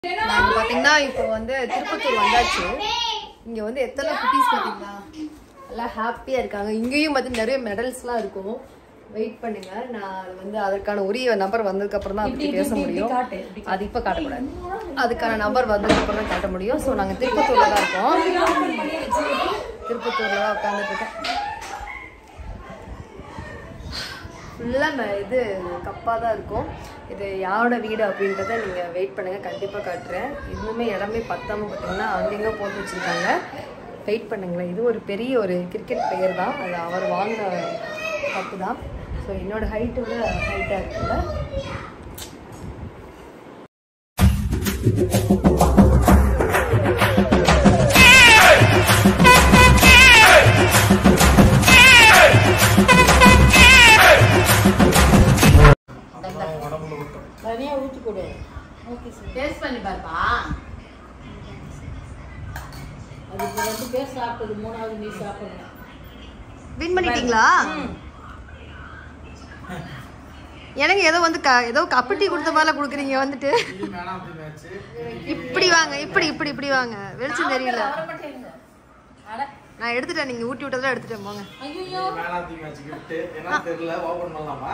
நாங்கள் பார்த்தீங்கன்னா இப்போ வந்து திருப்பத்தூர் வந்தாச்சு இங்கே வந்து எத்தனை குட்டீஸ் பார்த்தீங்களா எல்லாம் ஹாப்பியாக இருக்காங்க இங்கேயும் பார்த்து நிறைய மெடல்ஸ்லாம் இருக்கும் வெயிட் பண்ணுங்க நான் அது வந்து அதற்கான உரிய நம்பர் வந்ததுக்கு அப்புறம் தான் அதை பத்தி பேச முடியும் அது இப்போ காட்டக்கூடாது அதுக்கான நம்பர் வந்ததுக்கு அப்புறம் தான் காட்ட முடியும் ஸோ நாங்கள் திருப்பத்தூர்ல தான் இருக்கோம் திருப்பத்தூர்ல தான் உட்காந்துட்டு இருக்கேன் ஃபுல்லாக இது கப்பாக தான் இருக்கும் இது யாரோட வீடு அப்படின்றத நீங்கள் வெயிட் பண்ணுங்கள் கண்டிப்பாக காட்டுறேன் இன்னுமே இடமே பத்தாம பார்த்தீங்கன்னா அங்கங்கே போட்டு வச்சுருக்காங்க வெயிட் பண்ணுங்களேன் இது ஒரு பெரிய ஒரு கிரிக்கெட் பிளேயர் தான் அது அவர் வாங்கின கப்பு தான் ஸோ என்னோட ஹைட்டு விட ஹைட்டாக இருக்குல்ல தனியா ஊத்தி கொடு டேஸ்ட் பண்ணி பாருப்பா அது இப்போ ரெண்டு பேர் சாப்பிட்டது மூணாவது நீ சாப்பிடணும் வின் பண்ணிட்டீங்களா எனக்கு ஏதோ வந்து க ஏதோ கப்பட்டி கொடுத்த மாதிரிலாம் கொடுக்குறீங்க வந்துட்டு இப்படி வாங்க இப்படி இப்படி இப்படி வாங்க வெளிச்சம் தெரியல நான் எடுத்துட்டேன் நீங்க ஊட்டி விட்டதெல்லாம் எடுத்துட்டேன் போங்க ஐயோ man of the match gift என்ன தெரியல ஓபன் பண்ணலாமா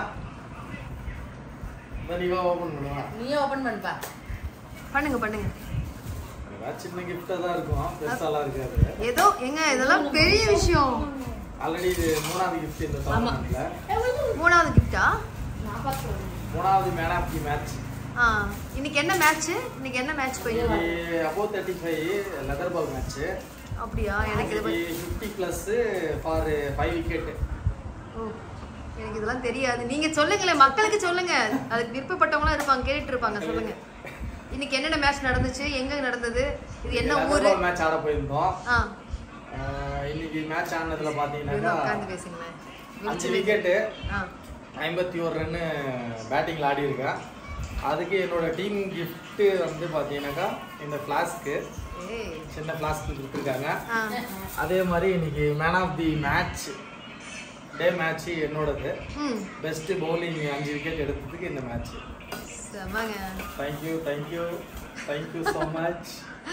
இந்த நீ வா ஓபன் பண்ணுவா நீயே ஓபன் பண்ணுப்பா பண்ணுங்க பண்ணுங்க ஏதாவது சின்ன கிஃப்டா தான் இருக்கும் பெருசாலாம் இருக்காது ஏதோ எங்க இதெல்லாம் பெரிய விஷயம் ஆல்ரெடி இது மூணாவது கிஃப்ட் இந்த டோர்னமெண்ட்ல மூணாவது கிஃப்டா மூணாவது மேன் ஆஃப் தி மேட்ச் ஆ இன்னைக்கு என்ன மேட்ச் இன்னைக்கு என்ன மேட்ச் போயிருக்கு above thirty five leather ball match அப்படியா எனக்கு இது பத்தி- fifty plus four five wicket ஓ, எனக்கு இதெல்லாம் தெரியாது நீங்க சொல்லுங்களேன் மக்களுக்கு சொல்லுங்க அதுக்கு விருப்பப்பட்டவங்களும் இருப்பாங்க கேட்டுட்டு இருப்பாங்க சொல்லுங்க இன்னைக்கு என்னென்ன மேட்ச் நடந்துச்சு எங்க நடந்தது இது என்ன லெதர் ஊரு பால் மேட்ச் ஆட போயிருந்தோம் ஆ ஆஹ் இன்னைக்கு மேட்ச் ஆனதுல இவரும் பாத்தீங்கன்னா உட்கார்ந்து பேசுங்களேன் அஞ்சு விக்கெட்டு ஆ ஐம்பத்தி ஒரு ரன்னு பேட்டிங்கில் ஆடி இருக்கேன் அதுக்கு என்னோட டீம் gift வந்து பார்த்தீங்கன்னாக்கா இந்த ஃப்ளாஸ்க்கு ஏய் சின்ன ஃப்ளாஸ்க்கு கொடுத்துருக்காங்க ஆ அதே மாதிரி இன்னைக்கு man of the match day match என்னோடது ம் பெஸ்ட் பவுலிங் அஞ்சு விக்கெட் எடுத்ததுக்கு இந்த மேட்ச் செமங்க thank you thank you thank you so much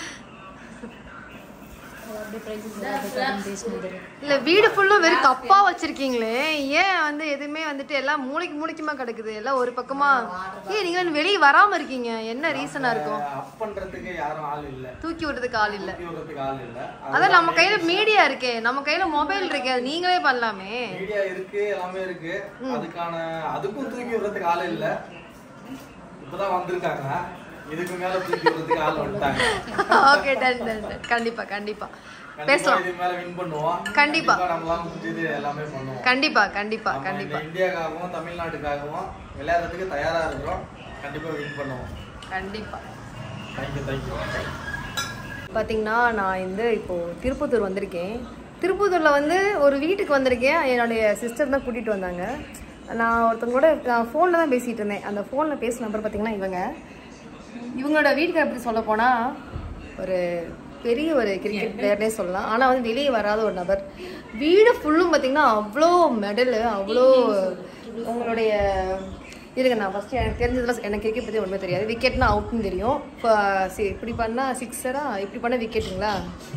இல்ல வீடு ஃபுல்லும் வெறும் கப்பா வச்சிருக்கீங்களே ஏன் வந்து எதுவுமே வந்துட்டு எல்லாம் மூளைக்கு மூளைக்குமா கிடக்குது எல்லாம் ஒரு பக்கமா ஏன் நீங்க வெளியே வராம இருக்கீங்க என்ன ரீசனா இருக்கும் அப் பண்ணுறதுக்கு யாரும் ஆள் இல்லை தூக்கி விடுறதுக்கு ஆள் இல்ல தூக்கி விடுறதுக்கு ஆள் இல்லை அதான் நம்ம கையில மீடியா இருக்கே நம்ம கையில மொபைல் இருக்கே அது நீங்களே பண்ணலாமே மீடியா இருக்கு எல்லாமே இருக்கு அதுக்கான அதுக்கும் தூக்கி விடுறதுக்கு ஆள் இல்ல இப்பதான் வந்திருக்காங்க இதுக்கு மேல தூக்கி விடுறதுக்கு ஆள் வந்துட்டாங்க ஓகே டன் டன் டன். கண்டிப்பா கண்டிப்பா கண்டிப்பா பேசலாம் இது மேல வின் பண்ணுவோம் கண்டிப்பா. நம்மளால முடிஞ்சது எல்லாமே பண்ணுவோம் கண்டிப்பா கண்டிப்பா நம்ம கண்டிப்பா இந்த இந்தியாக்காகவும் தமிழ்நாட்டுக்காகவும் விளையாடுறதுக்கு தயாரா இருக்கிறோம் கண்டிப்பா வின் பண்ணுவோம் கண்டிப்பா தேங்க்யூ தேங்க்யூ பார்த்தீங்கன்னா நான் வந்து இப்போது திருப்பத்தூர் வந்திருக்கேன் திருப்பத்தூரில் வந்து ஒரு வீட்டுக்கு வந்திருக்கேன் என்னுடைய சிஸ்டர் தான் கூட்டிகிட்டு வந்தாங்க நான் ஒருத்தவங்க கூட நான் ஃபோனில் தான் பேசிகிட்டு இருந்தேன் அந்த ஃபோனில் பேசின நம்பர் பார்த்தீங்கன்னா இவங்க இவங்களோட வீட்டுக்கு எப்படி சொல்ல போனால் ஒரு பெரிய ஒரு கிரிக்கெட் பிளேயர்னே சொல்லலாம் ஆனால் வந்து வெளியே வராத ஒரு நபர் வீடு ஃபுல்லும் பார்த்தீங்கன்னா அவ்வளோ மெடலு அவ்வளோ உங்களுடைய இருங்க நான் ஃபஸ்ட்டு எனக்கு தெரிஞ்சதுல எனக்கு கிரிக்கெட் பற்றி ஒன்றுமே தெரியாது விக்கெட்னா அவுட்னு தெரியும் இப்போ சி இப்படி பண்ணால் சிக்ஸரா இப்படி பண்ணால் விக்கெட்டுங்களா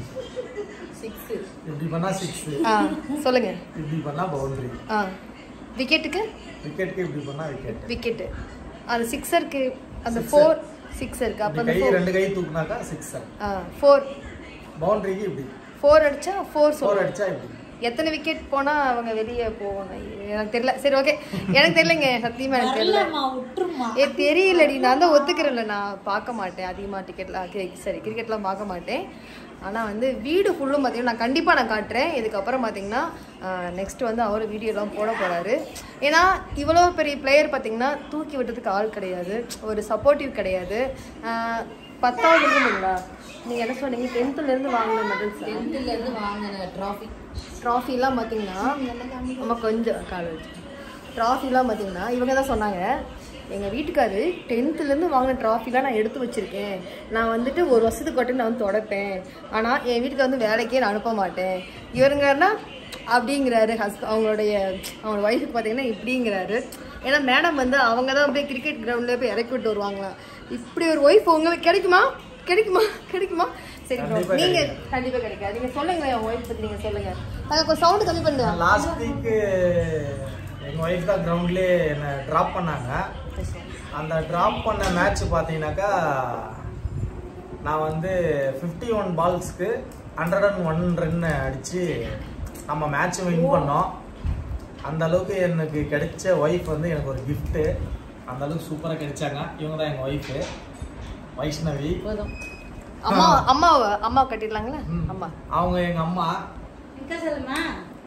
சிக்ஸ் இப்படி பண்ணா சிக்ஸ் ஆ சொல்லுங்கள் இப்படி பண்ணா பவுண்டரி ஆ விக்கெட்டுக்கு விக்கெட்டுக்கு இப்படி பண்ணா விக்கெட் விக்கெட்டு அந்த சிக்ஸருக்கு அந்த ஃபோர் சிக்ஸருக்கு அப்போ அந்த கை ஃபோர் ரெண்டு கை தூக்குனாக்கா சிக்ஸ் ஆ ஃபோர் பவுண்டரிக்கு இப்படி ஃபோர் அடிச்சா ஃபோர் ஃபோர் சொல்லுங்கள் அடிச்சா இப்படி எத்தனை விக்கெட் போனா அவங்க வெளியே போகணும் எனக்கு தெரியல சரி ஓகே எனக்கு தெரியலங்க சத்தியமா எனக்கு தெரியல வரலம்மா விட்டுருமா ஏ தெரியலடி நான் தான் ஒத்துக்கிறேன்ல நான் பார்க்க மாட்டேன் அதிகமாக டிக்கெட்லாம் சரி கிரிக்கெட்லாம் பார்க்க மாட்டேன் ஆனால் வந்து வீடு ஃபுல்லும் பார்த்தீங்கன்னா நான் கண்டிப்பாக நான் காட்டுறேன் இதுக்கப்புறம் பார்த்தீங்கன்னா நெக்ஸ்ட் வந்து அவர் வீடியோலாம் போட போகிறாரு ஏன்னா இவ்வளோ பெரிய பிளேயர் பார்த்தீங்கன்னா தூக்கி விட்டதுக்கு ஆள் கிடையாது ஒரு சப்போர்ட்டிவ் கிடையாது ஆஹ் பத்தாவது இருக்குங்களா நீங்கள் என்ன சொன்னீங்க டென்த்துலேருந்து வாங்கின மெடல்ஸ் டென்த்ல இருந்து வாங்கின ட்ராஃபி ட்ராஃபிலாம் பார்த்தீங்கன்னா நம்ம கொஞ்சம் காலேஜ் ட்ராஃபிலாம் பார்த்தீங்கன்னா இவங்க தான் சொன்னாங்க எங்கள் வீட்டுக்காரு டென்த்துலேருந்து வாங்கின ட்ராஃபிலாம் நான் எடுத்து வச்சுருக்கேன் நான் வந்துட்டு ஒரு வருஷத்துக்கு மட்டும் நான் வந்து தொடப்பேன் ஆனால் என் வீட்டுக்கு வந்து வேலைக்கே நான் அனுப்ப மாட்டேன் இவருங்கன்னா அப்படிங்கிறாரு ஹஸ் அவங்களுடைய அவங்க ஒய்ஃபுக்கு பார்த்தீங்கன்னா இப்படிங்கிறாரு ஏன்னா மேடம் வந்து அவங்க தான் அப்படியே கிரிக்கெட் கிரவுண்ட்ல போய் இறக்கி விட்டு வருவாங்களாம் இப்படி ஒரு ஒய்ஃப் உங்களுக்கு கிடைக்குமா கிடைக்குமா கிடைக்குமா சரி bro. கண்டிப்பா நீங்க கண்டிப்பா கிடைக்காது நீங்க சொல்லுங்க என் ஒய்ஃப் பத்தி நீங்க சொல்லுங்க அங்க கொஞ்சம் சவுண்ட் கம்மி பண்ணுங்க லாஸ்ட் வீக் எங்கள் ஒய்ஃப் தான் கிரவுண்ட்லேயே என்னை ட்ராப் பண்ணாங்க அந்த ட்ராப் பண்ண மேட்ச் பார்த்தீங்கன்னாக்கா நான் வந்து ஃபிஃப்டி ஒன் பால்ஸ்க்கு ஹண்ட்ரட் அண்ட் ஒன் ரன் அடித்து நம்ம மேட்ச் வின் பண்ணோம் அந்த அளவுக்கு எனக்கு கிடைச்ச ஒய்ஃப் வந்து எனக்கு ஒரு கிஃப்ட்டு அந்த அளவுக்கு சூப்பராக கிடைச்சாங்க இவங்க தான் எங்கள் ஒய்ஃபு வைஷ்ணவி போதும் அம்மா அம்மாவை அம்மா கட்டிடலாங்களா ம். அம்மா அவங்க எங்கள் அம்மா இங்க சொல்லுமா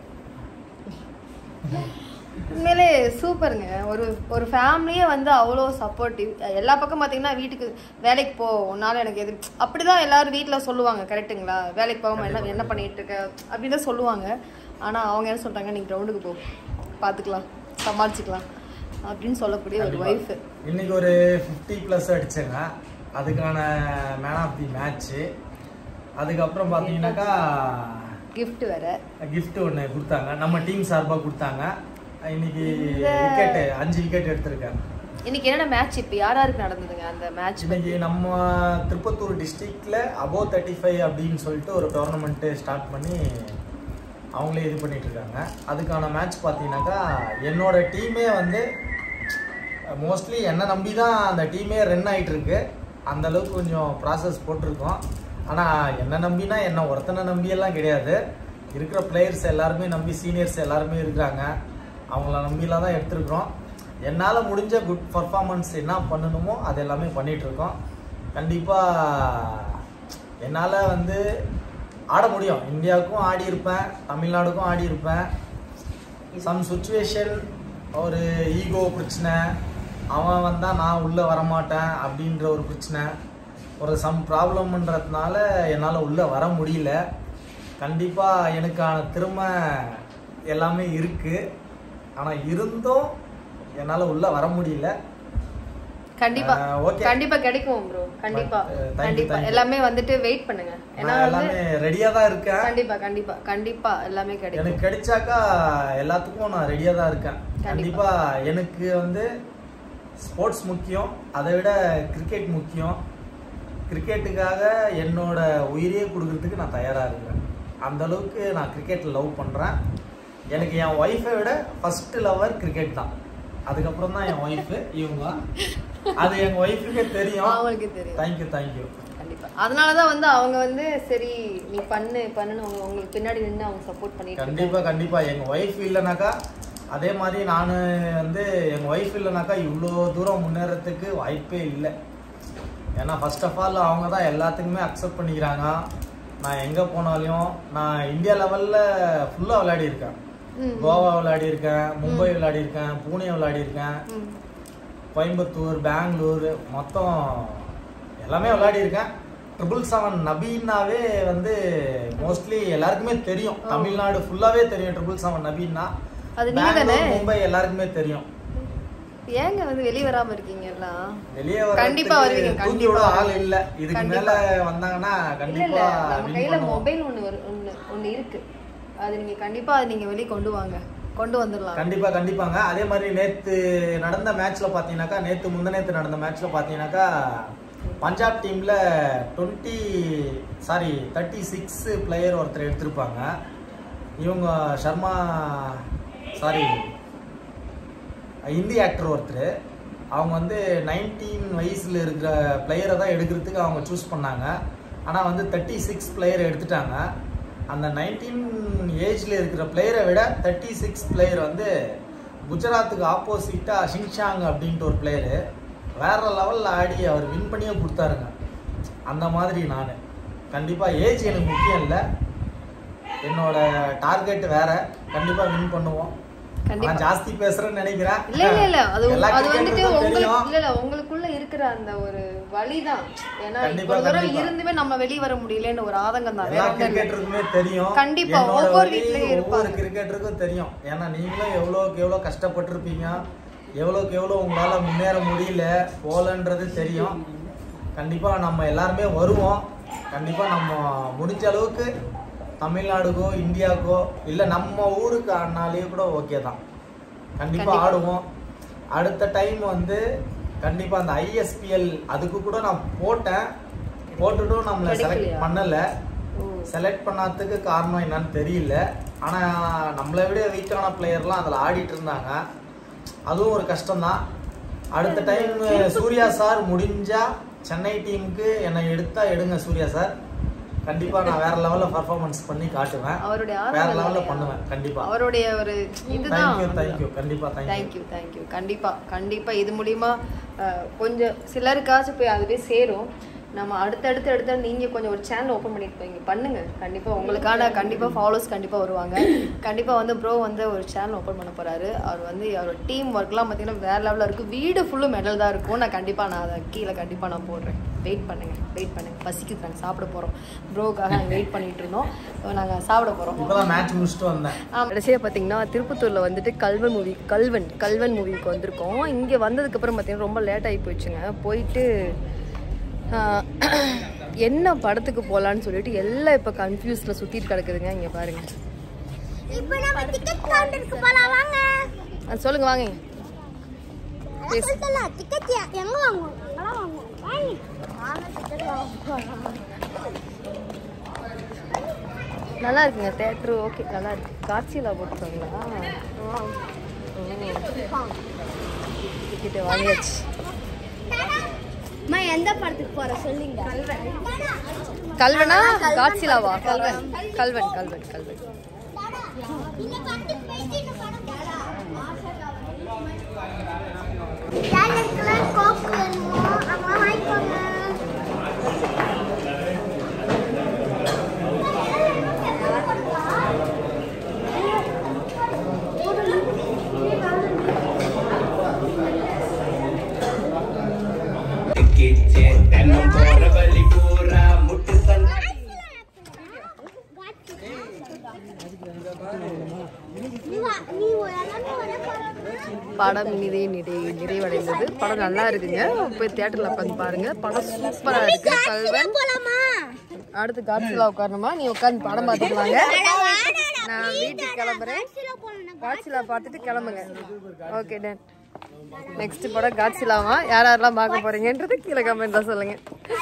உண்மையிலே சூப்பருங்க ஒரு ஒரு ஃபேமிலியே வந்து அவ்வளோ சப்போர்ட்டிவ் எல்லா பக்கம் பார்த்தீங்கன்னா வீட்டுக்கு வேலைக்கு போ உன்னால எனக்கு எது அப்படிதான் எல்லாரும் வீட்டில் சொல்லுவாங்க கரெக்ட்டுங்களா வேலைக்கு போகாம என்ன என்ன பண்ணிட்டு இருக்க அப்படின்னு தான் சொல்லுவாங்க ஆனால் அவங்க என்ன சொல்றாங்க நீ கிரவுண்டுக்கு போ பார்த்துக்கலாம் சமாளிச்சுக்கலாம் அப்படின்னு சொல்லக்கூடிய ஒரு கண்டிப்பா. ஒய்ஃபு இன்னைக்கு ஒரு ஃபிஃப்டி ப்ளஸ் அடிச்சேங்க அதுக்கான மேன் ஆஃப் தி மேட்ச்சு அதுக்கப்புறம் பார்த்தீங்கன்னாக்கா gift வேற gift ஒன்று கொடுத்தாங்க நம்ம டீம் சார்பாக கொடுத்தாங்க இன்னைக்கு இந்த- விக்கெட்டு அஞ்சு விக்கெட் எடுத்திருக்கேன் இன்னைக்கு என்னென்ன மேட்ச் இப்போ யார் யாருக்கு நடந்ததுங்க அந்த மேட்ச் இன்னைக்கு நம்ம திருப்பத்தூர் டிஸ்ட்ரிக்ட்ல அபோவ் தேர்ட்டி ஃபைவ் அப்படின்னு சொல்லிட்டு ஒரு டோர்னமெண்ட்டு ஸ்டார்ட் பண்ணி அவங்களே இது பண்ணிட்டு இருக்காங்க அதுக்கான மேட்ச் பார்த்தீங்கன்னாக்கா என்னோட டீமே வந்து மோஸ்ட்லி என்னை நம்பி தான் அந்த டீமே ரன் ஆயிட்டு இருக்கு அந்த அளவுக்கு கொஞ்சம் ப்ராசஸ் போட்டிருக்கோம் ஆனால் என்னை நம்பினா என்ன ஒருத்தனை நம்பியெல்லாம் கிடையாது இருக்கிற பிளேயர்ஸ் எல்லாருமே நம்பி சீனியர்ஸ் எல்லாருமே இருக்கிறாங்க அவங்கள நம்பிலாம் தான் எடுத்திருக்கிறோம் என்னால் முடிஞ்ச குட் பர்ஃபார்மன்ஸ் என்ன பண்ணணுமோ அது எல்லாமே பண்ணிட்டு இருக்கோம் கண்டிப்பாக என்னால் வந்து ஆட முடியும் இந்தியாவுக்கும் ஆடி இருப்பேன் தமிழ்நாடுக்கும் ஆடி இருப்பேன் சம் சுச்சுவேஷன் ஒரு ஈகோ பிரச்சனை அவன் வந்தால் நான் உள்ளே வரமாட்டேன் அப்படின்ற ஒரு பிரச்சனை ஒரு சம் ப்ராப்ளம்ன்றதுனால என்னால் உள்ளே வர முடியல கண்டிப்பாக எனக்கான திறமை எல்லாமே இருக்குது ஆனால் இருந்தும் என்னால் உள்ளே வர முடியல கண்டிப்பா ஆஹ் okay. கண்டிப்பா கிடைக்கும் ப்ரோ கண்டிப்பா But, uh, thank you, கண்டிப்பா thank you. எல்லாமே வந்துட்டு வெயிட் பண்ணுங்க ஏன்னா நான் வந்து எல்லாமே ரெடியாக தான் இருக்கேன் கண்டிப்பா கண்டிப்பா கண்டிப்பா எல்லாமே கிடைக்கும் எனக்கு கிடைச்சாக்கா எல்லாத்துக்கும் நான் ரெடியாக தான் இருக்கேன் கண்டிப்பா எனக்கு வந்து ஸ்போர்ட்ஸ் முக்கியம் அதை விட கிரிக்கெட் முக்கியம் கிரிக்கெட்டுக்காக என்னோட உயிரையே கொடுக்கறதுக்கு நான் தயாராக இருக்கிறேன் அந்த அளவுக்கு நான் கிரிக்கெட்டில் லவ் பண்ணுறேன் எனக்கு என் ஒய்ஃபை விட ஃபர்ஸ்ட் லவர் கிரிக்கெட் தான் அதுக்கப்புறம் தான் என் ஒய்ஃபு இவங்க அது எங்கள் ஒய்ஃபுக்கே தெரியும் அவங்களுக்கு தெரியும் தேங்க்யூ தேங்க்யூ கண்டிப்பா அதனாலதான் வந்து அவங்க வந்து சரி நீ பண்ணு பண்ணுன்னு அவங்க உங்களுக்கு பின்னாடி நின்று அவங்க சப்போர்ட் பண்ணிட்டு இருக்காங்க. கண்டிப்பா கண்டிப்பா எங்க ஒய்ஃப் இல்லைனாக்கா அதே மாதிரி நான் வந்து எங்க ஒய்ஃப் இல்லைனாக்கா இவ்வளோ தூரம் முன்னேறதுக்கு வாய்ப்பே இல்லை ஏன்னா ஃபர்ஸ்ட் ஆஃப் ஆல் அவங்க தான் எல்லாத்துக்குமே அக்செப்ட் பண்ணிக்கிறாங்க நான் எங்கே போனாலும் நான் இந்தியா லெவலில் ஃபுல்லாக விளையாடி இருக்கேன் ம். கோவா விளையாடி இருக்கேன் மும்பை விளையாடி இருக்கேன் பூனே விளையாடி இருக்கேன் ம். கோயம்புத்தூர் பெங்களூர் மொத்தம் எல்லாமே விளையாடி இருக்கேன் ட்ரிபிள் செவன் நபீன்னாவே வந்து மோஸ்ட்லி எல்லாருக்குமே தெரியும் தமிழ்நாடு ஃபுல்லாவே தெரியும் ட்ரிபிள் செவன் நபீன்னா அது நீங்க தானே? பெங்களூர், மும்பை எல்லாருக்குமே தெரியும் ஏங்க வந்து வெளிய வராம இருக்கீங்க எல்லாம் வெளியே கண்டிப்பா வருவீங்க, தூக்கி விட கண்டிப்பா ஆள் இல்ல இதுக்கு கண்டிப்பா. மேல வந்தாங்கன்னா இல்ல இல்ல கண்டிப்பா நம்ம win கையில பண்ணுவோம். மொபைல் ஒண்ணு வரு- ஒண்ணு ஒண்ணு இருக்கு அது நீங்க கண்டிப்பா அது நீங்க வெளிய கொண்டு வாங்க கொண்டு வந்துடலாம் கண்டிப்பா கண்டிப்பாங்க அதே மாதிரி நேத்து நடந்த மேட்ச்ல பாத்தீங்கன்னாக்கா நேத்து முந்தநேத்து நடந்த மேட்ச்ல பாத்தீங்கன்னாக்கா பஞ்சாப் டீம்ல twenty sorry thirty six player ஒருத்தர் எடுத்திருப்பாங்க இவங்க சர்மா சாரி இந்தி ஆக்டர் ஒருத்தர் அவங்க வந்து நைன்டீன் வயசில் இருக்கிற பிளேயரை தான் எடுக்கிறதுக்கு அவங்க சூஸ் பண்ணாங்க ஆனால் வந்து தேர்ட்டி சிக்ஸ் பிளேயர் எடுத்துட்டாங்க அந்த நைன்டீன் ஏஜில் இருக்கிற பிளேயரை விட தேர்ட்டி சிக்ஸ் பிளேயர் வந்து குஜராத்துக்கு ஆப்போசிட்டாக ஷிங்ஷாங் அப்படின்ட்டு ஒரு பிளேயரு வேற லெவலில் ஆடி அவர் வின் பண்ணியே கொடுத்தாருங்க அந்த மாதிரி நான் கண்டிப்பாக ஏஜ் எனக்கு முக்கியம் இல்லை என்னோட டார்கெட் வேற கண்டிப்பாக வின் பண்ணுவோம் கண்டிப்பா. நான் ஜாஸ்தி பேசுறேன்னு நினைக்கிறேன் இல்ல இல்ல இல்ல அது எல்லா அது வந்துட்டு cricketerக்கும் உங்களுக்கு தெரியும். இல்ல இல்ல உங்களுக்குள்ள இருக்கிற அந்த ஒரு வலிதான் ஏன்னா கண்டிப்பா, இவ்வளவு தூரம் கண்டிப்பா. இருந்துமே நம்ம வெளிய வர முடியலன்னு ஒரு ஆதங்கம் தான் எல்லா வேற ஒண்ணும் இல்ல. கிரிக்கெட்டருக்குமே தெரியும் கண்டிப்பா, என்னோட ஒவ்வொரு வலி வீட்லயும் ஒவ்வொரு இருப்பாங்க. கிரிக்கெட்டருக்கும் தெரியும் ஏன்னா நீங்களும் எவ்வளோக்கு எவ்வளோ கஷ்டப்பட்டிருப்பீங்க எவ்வளோக்கு எவ்வளோ உங்களால முன்னேற முடியல போலன்றது தெரியும் கண்டிப்பா நம்ம எல்லாருமே வருவோம் கண்டிப்பா நம்ம முடிஞ்ச அளவுக்கு தமிழ்நாடுக்கோ இந்தியாவுக்கோ இல்லை நம்ம ஊருக்கு ஆடினாலே கூட ஓகே தான் கண்டிப்பா கண்டிப்பா. ஆடுவோம் அடுத்த டைம் வந்து கண்டிப்பா அந்த ஐஎஸ்பிஎல் அதுக்கு கூட நான் போட்டேன் போட்டுட்டும் நம்மளை செலக்ட் கிடைக்கலையா? பண்ணல ஓ செலக்ட் பண்ணாததுக்கு காரணம் என்னன்னு தெரியல ஆனா நம்மளை விட வீக்கான பிளேயர்லாம் அதில் ஆடிட்டு இருந்தாங்க அதுவும் ஒரு கஷ்டம்தான் அடுத்த டைம் சூர்யா சார் முடிஞ்சா சென்னை டீமுக்கு என்னை எடுத்தா எடுங்க சூர்யா சார் கண்டிப்பா நான் வேற லெவல்ல பர்ஃபார்மன்ஸ் பண்ணி காட்டுவேன் அவருடைய வேற ஆர்வம் லெவல்ல இல்லையா? பண்ணுவேன் கண்டிப்பா அவருடைய ஒரு இதுதான் தேங்க்யூ தேங்க்யூ கண்டிப்பா தேங்க்யூ தேங்க்யூ தேங்க்யூ கண்டிப்பா கண்டிப்பா இது மூலியமா அஹ், கொஞ்சம் சிலருக்காச்சும் போய் அது போய் சேரும் நம்ம அடுத்தடுத்து அடுத்த நீங்க கொஞ்சம் ஒரு சேனல் ஓப்பன் பண்ணிட்டு போய் பண்ணுங்க கண்டிப்பா உங்களுக்கான கண்டிப்பா ஃபாலோஸ் கண்டிப்பா வருவாங்க கண்டிப்பா வந்து ப்ரோ வந்து ஒரு சேனல் ஓப்பன் பண்ண போறாரு அவர் வந்து அவரோட டீம் ஒர்க்லாம் பார்த்தீங்கன்னா வேற லெவலில் இருக்கு வீடு ஃபுல்லும் மெடல் தான் இருக்கும் நான் கண்டிப்பா நான் அதை கீழே கண்டிப்பா நான் போடுறேன் வெயிட் பண்ணுங்க வெயிட் பண்ணுங்க பசிக்குது நாங்கள் சாப்பிட போறோம் ப்ரோக்காக நாங்கள் வெயிட் பண்ணிட்டு இருந்தோம் நாங்கள் சாப்பிட போறோம் இப்பதான் மேட்ச் முடிச்சுட்டு வந்தேன் கடைசியாக பார்த்தீங்கன்னா திருப்பத்தூரில் வந்துட்டு கல்வன் மூவி கல்வன் கல்வன் மூவிக்கு வந்திருக்கோம் இங்கே வந்ததுக்கப்புறம் பார்த்தீங்கன்னா ரொம்ப லேட் ஆகி போச்சுங்க போயிட்டு ஆஹ், என்ன படத்துக்கு போகலான்னு சொல்லிட்டு எல்லாம் இப்போ கன்ஃபியூஸில் சுற்றிட்டு கிடக்குதுங்க இங்கே பாருங்க இப்போ நம்ம டிக்கெட் கவுண்டருக்கு போலாம் வாங்க ஆ, சொல்லுங்க வாங்க அதான் சொல்லிட்டல டிக்கெட் எங்க வாங்குவோம் அங்கலாம் வாங்குவோம் வாங்கி வாங்க டிக்கெட் வாங்குவோம் நல்லா இருக்குங்க தேட்ரு ஓகே நல்லா இருக்கு காட்சியில் போட்டுருக்காங்களா டிக்கெட்டு வாங்கியாச்சு அம்மா எந்த படத்துக்கு போற சொல்லுங்க கல்வனா காட்சிலாவா கல்வன் கல்வன் கல்வன் கல்வன் இந்த படத்துக்கு போயிட்டு இந்த படம் யாருக்கெல்லாம் கோக் வேணுமோ அவங்க வாங்கிக்கோங்க தென்னம் போற வழி பூரா முட்டு சண்டை நீ வா நீ எல்லாமே ஒரே படம் படம் இனிதே நிறை நிறைவடைந்தது படம் நல்லா இருக்குங்க போய் தியேட்டர்ல உட்காந்து பாருங்க படம் சூப்பரா இருக்கு கல்வன் போலாமா அடுத்து காட்சிலா உட்காரணுமா நீ உட்காந்து படம் பார்த்துக்கலாங்க நான் வீட்டுக்கு கிளம்புறேன் காட்சிலா பார்த்துட்டு கிளம்புங்க ஓகே டன் நெக்ஸ்ட் படம் காட்சிலாமா யார் யாரெல்லாம் பார்க்க போறீங்கன்றது கீழே கமெண்ட்ல சொல்லுங்க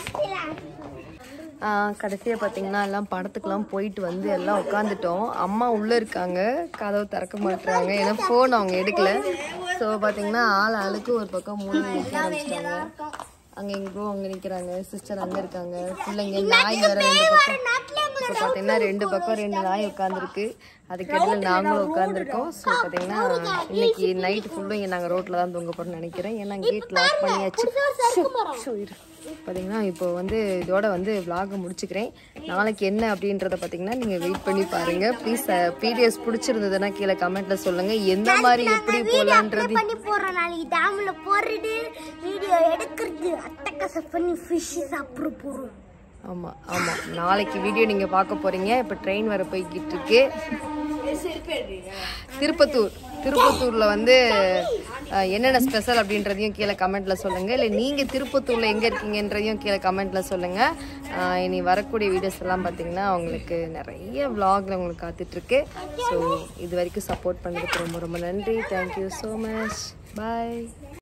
கடைசியாக பார்த்தீங்கன்னா எல்லாம் படத்துக்கெல்லாம் போயிட்டு வந்து எல்லாம் உட்காந்துட்டோம் அம்மா உள்ளே இருக்காங்க கதவு திறக்க மாட்டுறாங்க ஏன்னா ஃபோன் அவங்க எடுக்கல ஸோ பார்த்தீங்கன்னா ஆள் ஆளுக்கு ஒரு பக்கம் மூணு நிற்க ஆரம்பிச்சிட்டாங்க அங்கே எங்க ப்ரோ அங்கே நிற்கிறாங்க சிஸ்டர் அங்கே இருக்காங்க பிள்ளைங்க நாய் வேற ரெண்டு பக்கம் இப்போ பார்த்தீங்கன்னா ரெண்டு பக்கம் ரெண்டு நாய் உட்காந்துருக்கு அதுக்கு இடையில நாங்களும் உட்காந்துருக்கோம் ஸோ பார்த்தீங்கன்னா இன்னைக்கு நைட் ஃபுல்லும் இங்கே நாங்கள் ரோட்டில் தான் தூங்க போகிறோம்னு நினைக்கிறேன் ஏன்னா கேட் லாக் பண்ணியாச்சு ஷோ, இரு. பார்த்தீங்கன்னா இப்போ வந்து இதோட வந்து vlog முடிச்சுக்கிறேன் நாளைக்கு என்ன அப்படின்றத பார்த்தீங்கன்னா நீங்கள் வெயிட் பண்ணி பாருங்கள் ப்ளீஸ் பிடிஎஸ் பிடிச்சிருந்ததுன்னா கீழே கமெண்ட்டில் சொல்லுங்கள் எந்த மாதிரி எப்படி போகலான்றது பண்ணி போடுறோம் நாளைக்கு டேம்ல போடுறது வீடியோ எடுக்கிறது அட்டக்கசை பண்ணி ஃபிஷ் சாப்பிட போறோம் ஆமாம் ஆமாம் நாளைக்கு வீடியோ நீங்கள் பார்க்க போகிறீங்க இப்போ ட்ரெயின் வர போய்கிட்டு இருக்கு திருப்பத்தூர் திருப்பத்தூரில் வந்து அஹ், என்னென்ன ஸ்பெஷல் அப்படின்றதையும் கீழே கமெண்ட்டில் சொல்லுங்கள் இல்லை நீங்கள் திருப்பத்தூரில் எங்கே இருக்கீங்கன்றதையும் கீழே கமெண்ட்டில் சொல்லுங்கள் அஹ், இனி வரக்கூடிய வீடியோஸ் எல்லாம் பார்த்தீங்கன்னா உங்களுக்கு நிறைய vlogல உங்களுக்கு காத்துட்ருக்கு ஸோ இது வரைக்கும் சப்போர்ட் பண்ணதுக்கு ரொம்ப ரொம்ப நன்றி தேங்க்யூ ஸோ மச் பாய்